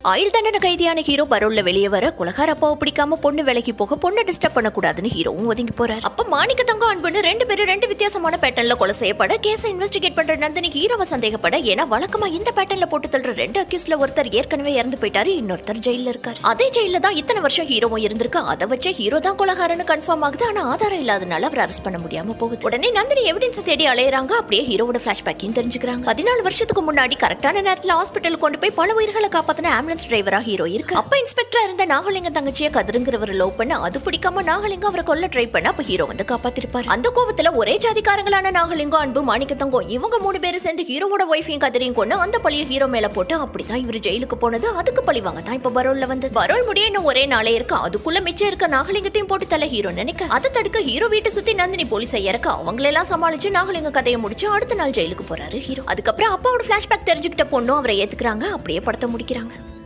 ஆயுள் தண்டனை கைதியான ஹீரோ பரோல்ல வெளியே வர குலகார அப்பாவை பிடிக்காம பொண்ணு வேலைக்கு போக பொண்ணை டிஸ்டர்ப் பண்ணக்கூடாதுன்னு ஹீரோவும் ஒதுங்கி போறாரு அப்ப மாணிக்க தங்கம் அன்புன்னு ரெண்டு பேரும் ரெண்டு வித்தியாசமான பேட்டர்ன்ல கொலை செய்யப்பட கேஸை இன்வெஸ்டிகேட் பண்ற நந்தினி ஹீரோவை சந்தேகப்பட ஏன்னா வழக்கமா இந்த பேட்டர்ன்ல போட்டு தள்ளுற ரெண்டு அக்யூஸ்ல ஒருத்தர் ஏற்கனவே இறந்து போயிட்டாரு இன்னொருத்தர் ஜெயில இருக்காரு அதே ஜெயில தான் இத்தனை வருஷம் ஹீரோவும் இருந்திருக்கு அதை வச்சு ஹீரோ தான் கொலகாரன்னு கன்ஃபார்ம் ஆகுது ஆனா ஆதாரம் இல்லாதனால அவர் அரெஸ்ட் பண்ண முடியாம போகுது உடனே நந்தினி எவிடன்ஸ் தேடி அலையறாங்க அப்படியே ஹீரோவோட பிளாஷ்பேக்கையும் தெரிஞ்சுக்கிறாங்க பதினாலு வருஷத்துக்கு முன்னாடி கரெக்டான நேரத்துல ஹாஸ்பிட்டல் கொண்டு போய் பல உயிர்களை காப்பாத்தின ஆம்புலன்ஸ் டிரைவரா ஹீரோ இருக்கு அப்ப இன்ஸ்பெக்டரா இருந்த நாகலிங்க தங்கச்சிய கதிருங்கிறவர் லவ் பண்ண அது பிடிக்காம நாகலிங்கம் அவரை கொல்ல ட்ரை பண்ண அப்ப ஹீரோ வந்து காப்பாத்திருப்பாரு அந்த கோவத்துல ஒரே ஜாதிக்காரங்களான நாகலிங்கம் அன்பு மாணிக்க தங்கம் இவங்க மூணு பேரும் சேர்ந்து ஹீரோவோட ஒய்ஃபையும் கதிரையும் கொண்டு அந்த பழிய ஹீரோ மேல போட்டு அப்படிதான் இவர் ஜெயிலுக்கு போனது அதுக்கு பழி வாங்க தான் இப்ப பரோல்ல வந்து பரோல் முடிய இன்னும் ஒரே நாளே இருக்கு அதுக்குள்ள மிச்சம் இருக்க நாகலிங்கத்தையும் போட்டு தலை ஹீரோ நினைக்க அதை தடுக்க ஹீரோ வீட்டை சுத்தி நந்தினி போலீஸை இறக்க அவங்களெல்லாம் சமாளிச்சு நாகலிங்க கதையை முடிச்சு அடுத்த நாள் ஜெயிலுக்கு போறாரு ஹீரோ அதுக்கப்புறம் அப்பாவோட பிளாஷ்பேக் தெரிஞ்சுக்கிட்ட பொண்ணும் அவரை ஏத்துக்கிறாங்க அப்படியே படத்தை முடிக்கிறாங்க